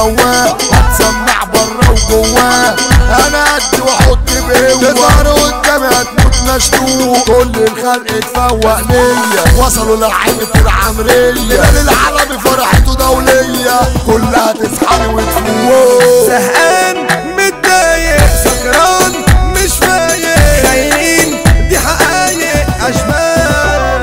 سواق هتسمع بره وجواه انا قد واحط بقوه تظهر قدامي هتموت مشتوق كل الخلق اتفوق ليا وصلوا لعيبة العمرية للعربي فرحته دولية كلها تصحى وتفوق زهقان متضايق سكران مش فايق خاينين دي حقايق اشبال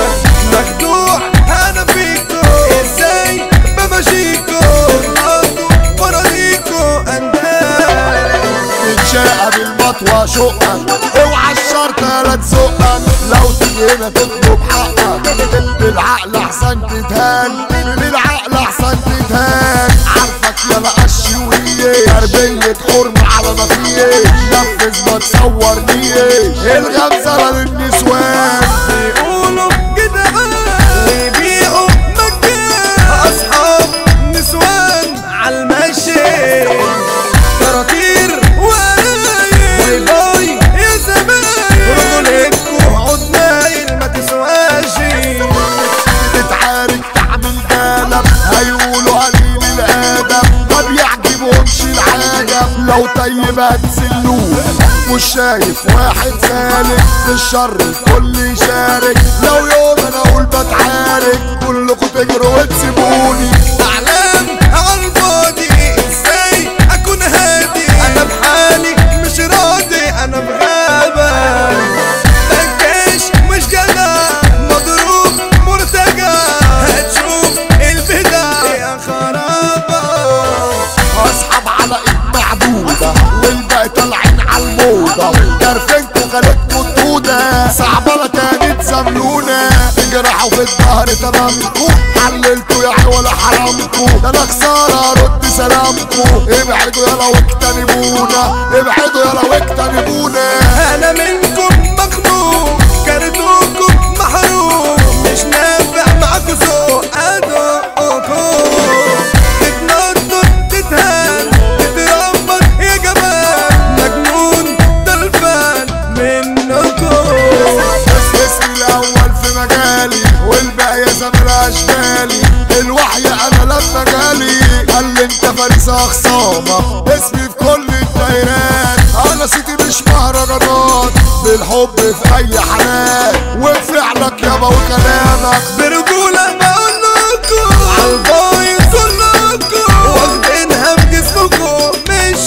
مخدوع انا فيكو ازاي بمشيكو تغلطوا فراديكو اندال تتشاقى بالمطوى شقك اوعى الشرطة لا تزقك لو تيجي هنا تطلب حقك بالعقل احسن تتهان بالعقل احسن تتهان عارفك يا قشي وهي تربية حرم على ما فيه نفذ ما تصور نية الغمزة للنسوان بيقولوا جدعان ويبيعوا مجان اصحاب نسوان عالمشي كراكير وقرايب باي باي يا زمان رجلكوا عود مايل ما تسواش تتعارك تعمل جالب هيقولوا قليل الادب ما بيعجبهمش العجب لو طيب هتسلوه مش شايف واحد سالك في الشر الكل يشارك لو يوم انا اقول بتعارك كلكم تجروا وتسيبوني اعلام عالفاضي ازاي اكون هادي انا بحالي مش راضي انا بغابة بكاش مش جدع مضروب مرتجع هتشوف البدع يا خرابة اصحاب على ايد معدودة والباقي طالعين على الموضة جرفنكوا غلبكوا الدودة صعبانة تاني تسملونا تجرحوا في الظهر تمامكوا حللتوا يا ولا حرامكوا ده انا خسارة رد سلامكوا ابعدوا يلا واجتنبونا ابعدوا يلا واجتنبونا انا منكم مخنوق كرتوكم محروق مش نافع معاكوا ذوق ادوقكم تتنطط تتهان تتربط يا جمال مجنون تلفان منكم بس اسمي الاول في مجالي والباقي يا زميل اشكالي الوحي انا لما جالي قال لي انت فارس اخصامك اسمي في كل الدايرات انا صيتي مش مهرجانات بالحب في اي حالات وفعلك يابا وكلامك برجولة بقول لكم عالبايظ كلكم واخدينها بجسمكم مش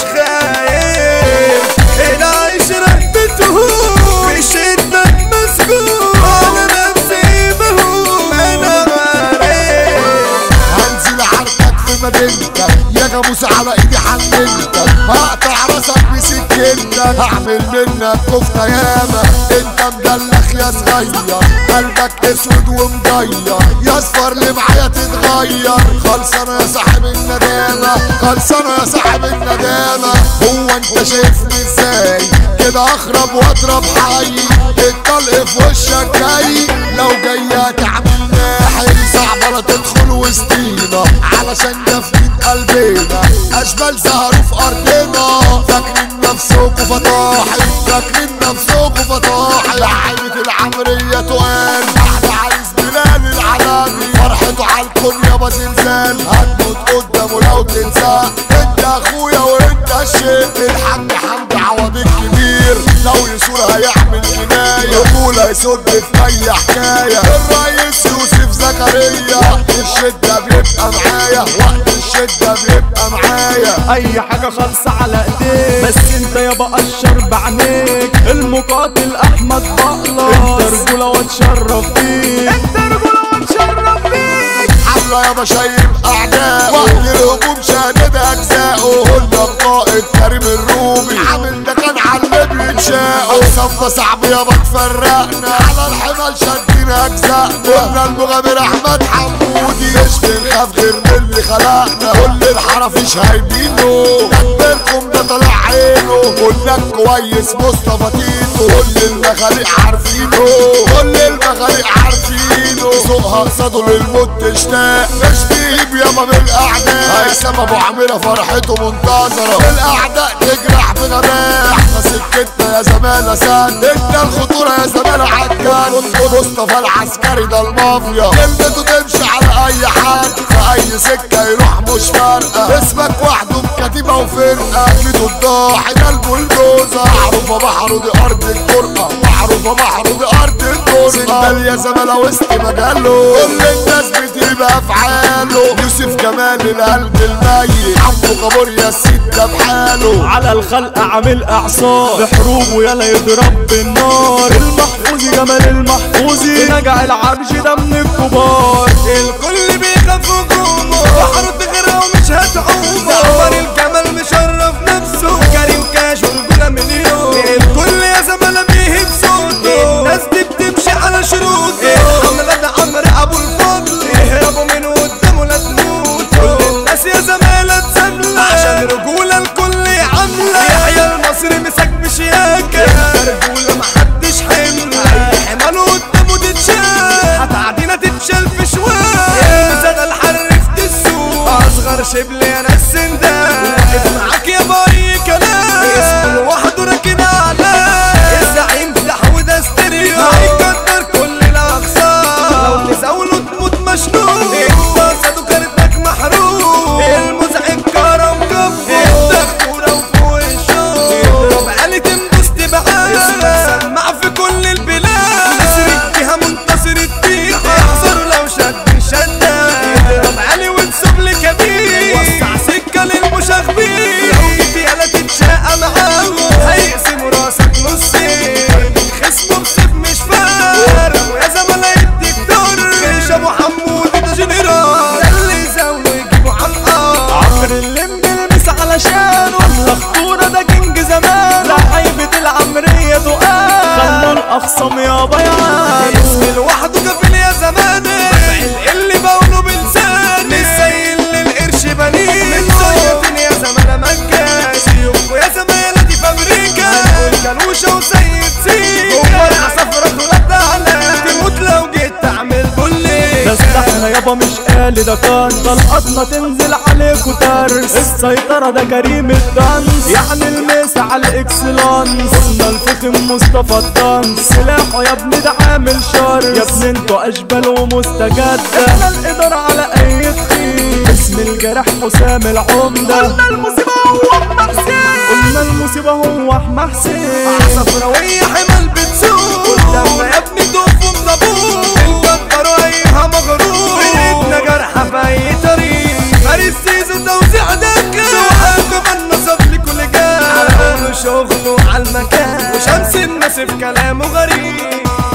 خايف العشرة بتهون في شدة مسجون انا نفسي بهون انا غريب هنزل عرضك في مدينتك يا جاموس على ايدي حننتك هقطع راسك بسكينتك هعمل منك كفتة ياما انت مدلخ يا صغير قلبك اسود ومضير يا اصفر اللي معايا تتغير خلصانة يا صاحب الندامة خلصانة يا صاحب الندامة هو انت شايفني ازاي كده اخرب واضرب حي الطلق في وشك جاي لو جاي هتعمل ناحي صعبة لا تدخل وسطينا علشان جفنين قلبنا اشبال ظهروا في ارضنا فاكرين نفسكوا فطاحي فاكرين نفسكوا فطاحي لعيبة العمرية تقال احلى عريس بلال العلامي فرحته عالكون يابا زلزال هتموت قدامه لو تنساه انت اخويا وانت الشيخ الحاج حمدي عوض الكبير لو يسور هيعمل جناية يقول هيسد في اي حكاية الرئيس يوسف زكريا وقت الشدة بيبقى معايا وقت الشدة بيبقى معايا اي حاجة خالصة على ايديك بس انت يا بقشر بعينيك المقاتل احمد بقلص انت رجولة واتشرف بيك انت رجولة واتشرف بيك حملة يابا شايب اعداء وقت الهجوم شادد اجزاؤه قلنا القائد كريم الرومي عامل ده كان على اللي بيتشاقه صفة صعب يابا تفرقنا على الحمل شدينا اجزائنا قلنا المغامر احمد حمودي مش بنخاف غير من اللي خلقنا كل الحرافيش هايبينه تكبيركم ده طلع عينه قلنا كويس مصطفى تيتو كل المخاليق عارفينه كل المخاليق عارفينه ذوقها قصده للموت تشتاق مش بيجيب يابا بالاعداء هيثم ابو عميره فرحته منتظره الاعداء تجرح بغباء احنا سكتنا يا زمانه سد انت الخطوره يا زمانه عالجن مصطفى العسكري ده المافيا كلمته تمشي على اي حد في اي سكه سكة يروح مش فارقة اسمك وحده بكتيبة وفرقة ايده الضاحي قلبه الجوزة معروفة بحره دي ارض الجرأة معروفة بحره دي ارض الجرأة سندال يا زمالة وسط مجاله كل الناس بتبقى افعاله يوسف جمال القلب الميت عمو غبور يا السيد ده بحاله على الخلق عامل اعصار بحروبه يلا يضرب بالنار المحفوظي جمال المحفوظي نجع العرش ده من الكبار الكل بيخاف هجومه بحر تغرق ومش هتعومه زعفر الجمل مشرف نفسه كريم كاش ورجولة مليون الكل يا زمالة بيهب صوته الناس دي بتمشي على شروطه الحملة ده عمرو ابو الفضل يهربوا من قدامه لا تموتوا كل الناس يا زمالة تساملة عشان رجولة الكل عاملة يحيى المصري مسك بشياكة رجولة محدش حمل اي حماله قدامه تتشال هتعدينا تتشال في شوال زاد الحرفت السوق اصغر شبل يا ناس سندان واقف معاك يا باي كلام اسمه لوحده راكن على الزعيم بتاعه ده استريو هيقدر كل الاقسام لو تزاوله تموت مشنوق انت صدو كارتك محروق المزعج كرم كفو الدكتورة وفوق الشوق يضرب عالي تنبس تبعاد سمع في كل البلاد نسر الجهة منتصر الدين احذر لو شد شدة يضرب عالي وتسوب لي كبير وسع سكة للمشاغبين لو جيت يالا تتشاقى معاهم هيقسموا راسك نصين خصمه بسيف مش فارق ويا زملاء الدكتور خيش ابو حمود ده جنرال ده اللي يزاولوا يجيبوا على الارض عمرو اللمبي المس علشان ولا خطورة ده كينج زمان لعيبة العمرية تقال خلوا الأخصم يا بيعان اسم لوحده كفيل يا زمانه اللي بقوله بلسان مش زي اللي القرش بنيه من صيفين يا زمانه مكان سيوفكوا يا زمانه دي في امريكا كانوشة وسيد سيكا هو العصفرة ولاد على تموت لو جيت تعمل بولي بس ده احنا يابا مش قال ده كان طلقاتنا تنزل عليكوا ترس السيطرة ده كريم الدانس يعني الميس على الاكسلانس قلنا الفخم مصطفى الدانس سلاحه يا ابني ده عامل شر يا ابني انتوا اشبال ومستجدة احنا الادارة على اي تخيل اسم الجرح حسام العمدة قلنا المصيبة هو احمد حسين قلنا المصيبة هو احمد حسين صفراوية حمل بتسوق لما يا ابني تقف مضبوط الكبر ايها مغرور ايدنا جرحة في اي طريق فارس سيزو توزيع دكة سواء كمان نصب لكل جال على عمره شغله على المكان وشمس الناس في كلامه غريب